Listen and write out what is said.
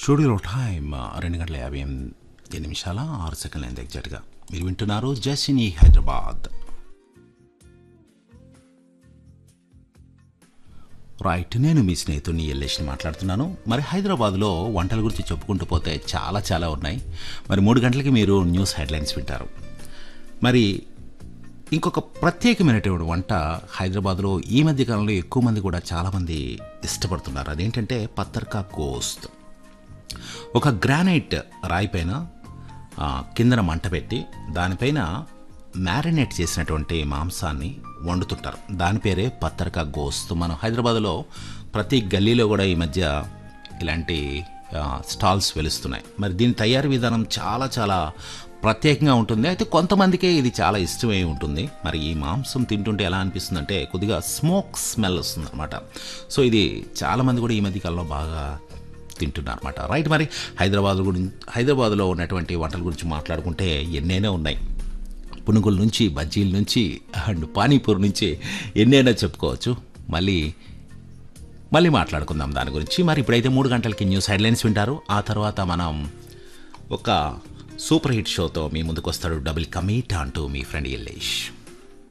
స్టూడియోలో టైం రెండు గంటల యాభై ఎనిమిది నిమిషాల ఆరు సెకండ్ల అయింది ఎగ్జాక్ట్గా మీరు వింటున్నారు జస్టిన్ ఈ హైదరాబాద్ రైట్ నేను మీ స్నేహితుడిని ఎల్లేష్ని మాట్లాడుతున్నాను మరి హైదరాబాద్లో వంటల గురించి చెప్పుకుంటూ పోతే చాలా చాలా ఉన్నాయి మరి మూడు గంటలకి మీరు న్యూస్ హెడ్లైన్స్ వింటారు మరి ఇంకొక ప్రత్యేకమైనటువంటి వంట హైదరాబాద్లో ఈ మధ్య కాలంలో ఎక్కువ మంది కూడా చాలామంది ఇష్టపడుతున్నారు అదేంటంటే పత్తర్కా గోస్త్ ఒక గ్రానైట్ రాయి పైన ఆ, కిందన మంట పెట్టి దానిపైన మ్యారినేట్ చేసినటువంటి మాంసాన్ని వండుతుంటారు దాని పేరే పత్తర్కా గోస్త్ మనం హైదరాబాద్లో ప్రతి గల్లీలో కూడా ఈ మధ్య ఇలాంటి ఆ, స్టాల్స్ వెలుస్తున్నాయి మరి దీని తయారీ విధానం చాలా చాలా ప్రత్యేకంగా ఉంటుంది అయితే కొంతమందికే ఇది చాలా ఇష్టమై ఉంటుంది మరి ఈ మాంసం తింటుంటే ఎలా అనిపిస్తుందంటే కొద్దిగా స్మోక్ స్మెల్ వస్తుంది అనమాట సో ఇది చాలామంది కూడా ఈ మధ్య కాలంలో బాగా తింటున్నారు అనమాట రైట్ మరి హైదరాబాద్ గురించి హైదరాబాద్లో ఉన్నటువంటి వంటల గురించి మాట్లాడుకుంటే ఎన్నైనా ఉన్నాయి పునుగుల నుంచి బజ్జీల నుంచి అండ్ పానీపూరి నుంచి ఎన్నైనా చెప్పుకోవచ్చు మళ్ళీ మళ్ళీ మాట్లాడుకుందాం దాని గురించి మరి ఇప్పుడైతే మూడు గంటలకి న్యూస్ హెడ్లైన్స్ వింటారు ఆ తర్వాత మనం ఒక సూపర్ హిట్ షోతో మీ ముందుకు వస్తాడు డబుల్ కమీట్ అంటూ మీ ఫ్రెండ్ ఎల్లేష్